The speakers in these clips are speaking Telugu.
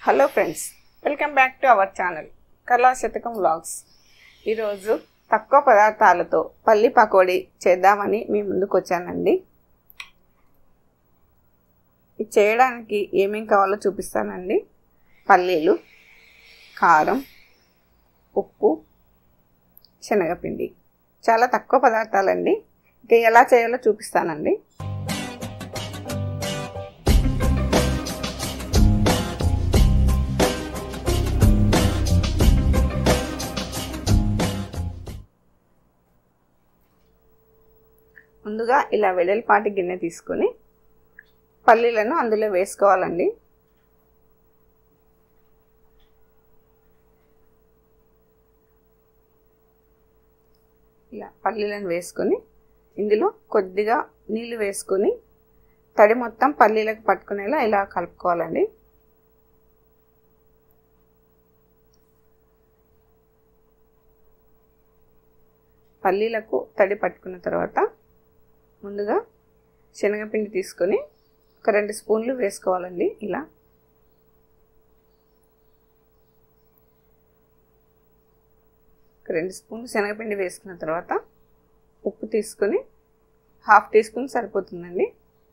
hello friends welcome back to our channel Kala Shatakam vlogs ఈరోజు తక్కువ పదార్థాలతో పల్లి పకోడీ చేద్దామని మీ ముందుకు వచ్చానండి ఇది చేయడానికి ఏమేం కావాలో చూపిస్తానండి పల్లీలు కారం ఉప్పు శనగపిండి చాలా తక్కువ పదార్థాలండి ఇక ఎలా చేయాలో చూపిస్తానండి ముందుగా ఇలా వెడల్పాటి గిన్నె తీసుకొని పల్లీలను అందులో వేసుకోవాలండి ఇలా పల్లీలను వేసుకొని ఇందులో కొద్దిగా నీళ్ళు వేసుకొని తడి మొత్తం పల్లీలకు పట్టుకునేలా ఇలా కలుపుకోవాలండి పల్లీలకు తడి పట్టుకున్న తర్వాత ముందుగా శనగపిండి తీసుకొని ఒక రెండు స్పూన్లు వేసుకోవాలండి ఇలా ఒక రెండు స్పూన్లు శనగపిండి వేసుకున్న తర్వాత ఉప్పు తీసుకొని హాఫ్ టీ స్పూన్ సరిపోతుందండి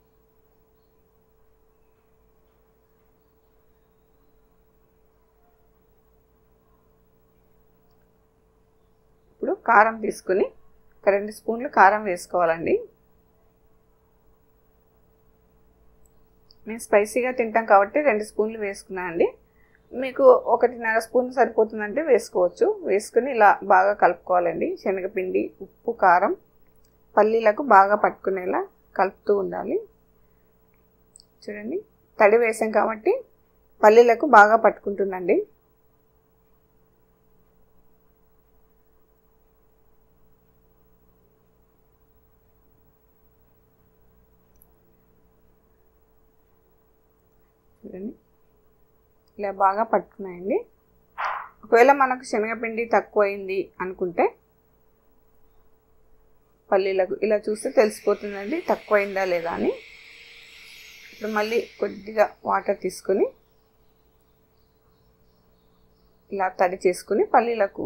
ఇప్పుడు కారం తీసుకొని ఒక రెండు స్పూన్లు కారం వేసుకోవాలండి మేము స్పైసీగా తింటాం కాబట్టి రెండు స్పూన్లు వేసుకున్నా అండి మీకు ఒకటిన్నర స్పూన్ సరిపోతుందంటే వేసుకోవచ్చు వేసుకుని ఇలా బాగా కలుపుకోవాలండి శనగపిండి ఉప్పు కారం పల్లీలకు బాగా పట్టుకునేలా కలుపుతూ ఉండాలి చూడండి తడి వేసాం కాబట్టి పల్లీలకు బాగా పట్టుకుంటుందండి చూడండి ఇలా బాగా పట్టుకున్నాయండి ఒకవేళ మనకు శనగపిండి తక్కువైంది అనుకుంటే పల్లీలకు ఇలా చూస్తే తెలిసిపోతుందండి తక్కువైందా లేదా అని ఇప్పుడు మళ్ళీ కొద్దిగా వాటర్ తీసుకొని ఇలా తడి చేసుకుని పల్లీలకు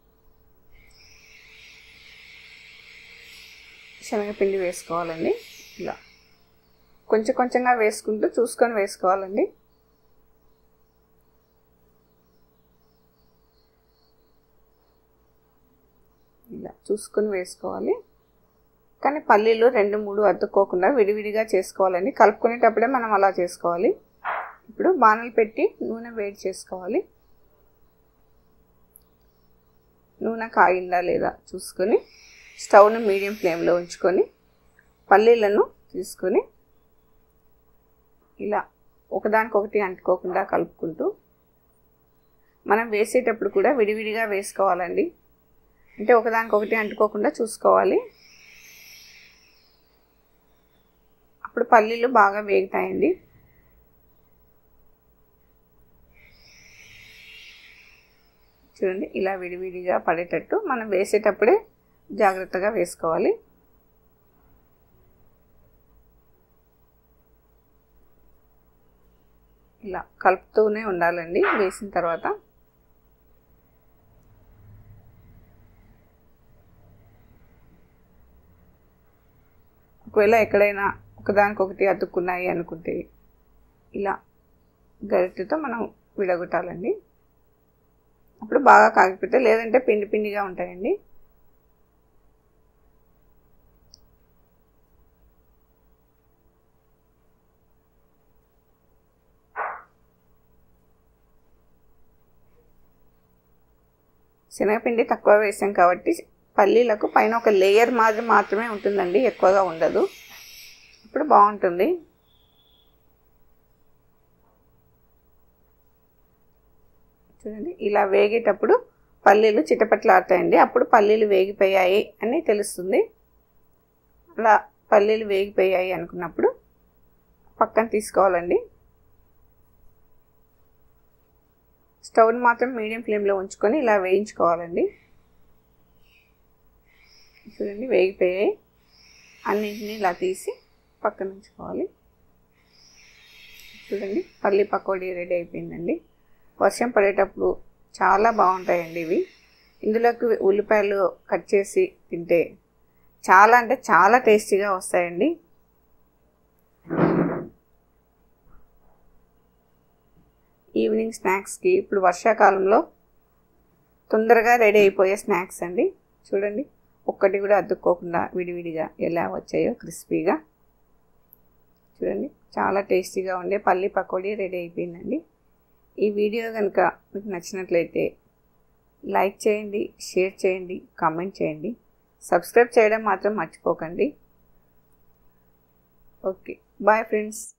శనగపిండి వేసుకోవాలండి ఇలా కొంచెం కొంచెంగా వేసుకుంటూ చూసుకొని వేసుకోవాలండి ఇలా చూసుకొని వేసుకోవాలి కానీ పల్లీలు రెండు మూడు అతుక్కోకుండా విడివిడిగా చేసుకోవాలండి కలుపుకునేటప్పుడే మనం అలా చేసుకోవాలి ఇప్పుడు బాణలు పెట్టి నూనె వేడి చేసుకోవాలి నూనె కాగిందా లేదా చూసుకొని స్టవ్ను మీడియం ఫ్లేమ్లో ఉంచుకొని పల్లీలను తీసుకొని ఇలా ఒకదానికొకటి అంటుకోకుండా కలుపుకుంటూ మనం వేసేటప్పుడు కూడా విడివిడిగా వేసుకోవాలండి అంటే ఒకదానికొకటి అంటుకోకుండా చూసుకోవాలి అప్పుడు పల్లీలు బాగా వేగుతాయండి చూడండి ఇలా విడివిడిగా పడేటట్టు మనం వేసేటప్పుడే జాగ్రత్తగా వేసుకోవాలి ఇలా కలుపుతూనే ఉండాలండి వేసిన తర్వాత ఒకవేళ ఎక్కడైనా ఒకదానికొకటి అతుక్కున్నాయి అనుకుంటే ఇలా గరిటెతో మనం విడగొట్టాలండి అప్పుడు బాగా కాగిపోతే లేదంటే పిండి పిండిగా ఉంటాయండి శనగపిండి తక్కువ వేసాం కాబట్టి పల్లీలకు పైన ఒక లేయర్ మాదిరి మాత్రమే ఉంటుందండి ఎక్కువగా ఉండదు ఇప్పుడు బాగుంటుంది చూడండి ఇలా వేగేటప్పుడు పల్లీలు చిటపట్లాడతాయండి అప్పుడు పల్లీలు వేగిపోయాయి అని తెలుస్తుంది అలా పల్లీలు వేగిపోయాయి అనుకున్నప్పుడు పక్కన తీసుకోవాలండి స్టవ్ని మాత్రం మీడియం ఫ్లేమ్లో ఉంచుకొని ఇలా వేయించుకోవాలండి చూడండి వేగిపోయాయి అన్నింటినీ ఇలా తీసి పక్కన ఉంచుకోవాలి చూడండి పల్లి పకోడీ రెడీ అయిపోయిందండి వర్షం పడేటప్పుడు చాలా బాగుంటాయండి ఇవి ఇందులోకి ఉల్లిపాయలు కట్ చేసి తింటే చాలా అంటే చాలా టేస్టీగా వస్తాయండి ఈవినింగ్ స్నాక్స్కి ఇప్పుడు వర్షాకాలంలో తొందరగా రెడీ అయిపోయే స్నాక్స్ అండి చూడండి ఒక్కటి కూడా అద్దుకోకుండా విడివిడిగా ఎలా వచ్చాయో క్రిస్పీగా చూడండి చాలా టేస్టీగా ఉండే పల్లి పకోడీ రెడీ అయిపోయిందండి ఈ వీడియో కనుక మీకు నచ్చినట్లయితే లైక్ చేయండి షేర్ చేయండి కామెంట్ చేయండి సబ్స్క్రైబ్ చేయడం మాత్రం మర్చిపోకండి ఓకే బాయ్ ఫ్రెండ్స్